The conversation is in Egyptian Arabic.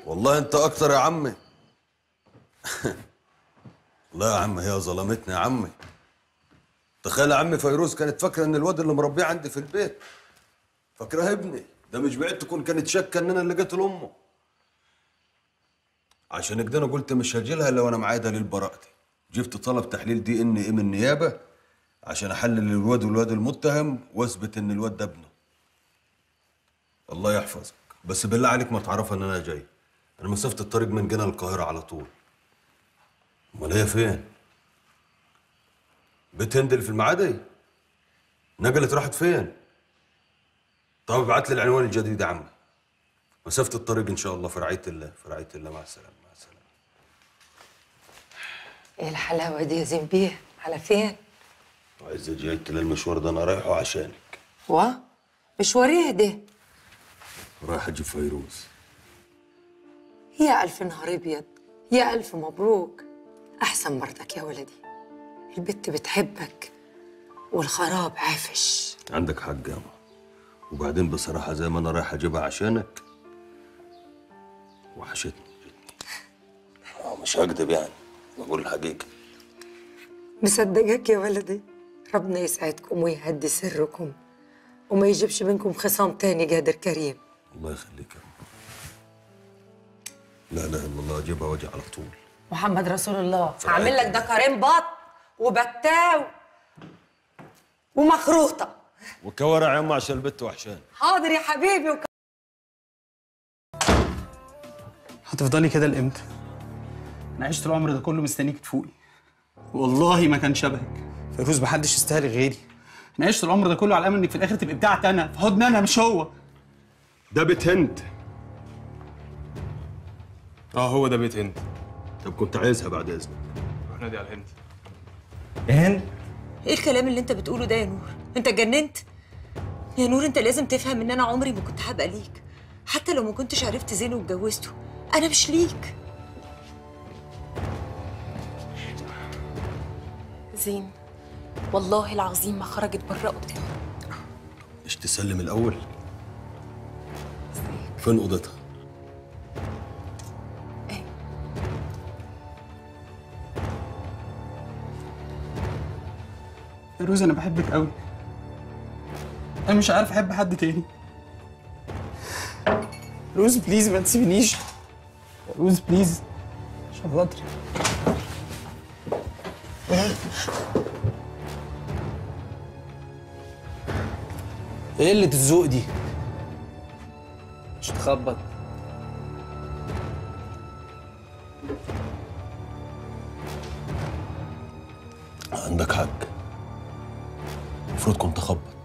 والله انت اكتر يا عمي لا يا عم هي ظلمتني يا عمي تخيل يا عمي فيروز كانت فاكره ان الواد اللي مربيه عندي في البيت فاكرها ابني ده مش بعيد تكون كانت شاكه ان انا اللي جيت لامه عشان كده انا قلت مش هجي لها الا وانا معايا دليل براءتي جبت طلب تحليل دي ان ايه من النيابه عشان احلل الواد والواد المتهم واثبت ان الواد ده ابنه الله يحفظك بس بالله عليك ما تعرفها ان انا جاي انا مسافه الطريق من جنة القاهره على طول امال هي فين بيت هند اللي في المعادي نقلت راحت فين طب ابعت لي العنوان الجديد يا عم مسافه الطريق ان شاء الله في رعايه الله في رعايه الله مع السلامه مع السلامه ايه الحلاوه دي يا زنبيه على فين عايز اجي المشوار ده انا رايحه عشانك و مشواريه ده رايح اجيب فيروز يا الف نهار ابيض يا الف مبروك احسن مرتك يا ولدي البت بتحبك والخراب عافش عندك حق ياما وبعدين بصراحه زي ما انا رايح اجيبها عشانك وحشتني آه، مش هكدب يعني بقول الحقيقه مصدقك يا ولدي ربنا يسعدكم ويهدي سركم وما يجيبش منكم خصام تاني قادر كريم الله يخليك يا أم. لا اله الا الله اجيبها واجي على طول محمد رسول الله هعمل لك ده كريم بط وبتاو ومخروطه وكوارع يما عشان البت وحشان حاضر يا حبيبي وك... هتفضلي كده لامتى؟ انا عشت العمر ده كله مستنيك تفوقي والله ما كان شبهك فيروز محدش يستاهل غيري انا عشت العمر ده كله على امل انك في الاخر تبقي بتاعتي انا في حضن انا مش هو ده بيت هند اه هو ده بيت هند طب كنت عايزها بعد اذنك روح نادي على الهند هند ايه الكلام اللي انت بتقوله ده يا نور انت اتجننت يا نور انت لازم تفهم ان انا عمري ما كنت هبقى ليك حتى لو ما كنتش عرفت زينه واتجوزته انا مش ليك زين والله العظيم ما خرجت بره اوضتها مش تسلم الاول فين اوضتها فيروز انا بحبك قوي انا مش عارف احب حد تاني روز بليز ما تسيبنيش روز بليز عشان خاطري ايه اللي الذوق دي مش تخبط عندك حق المفروض كنت اخبط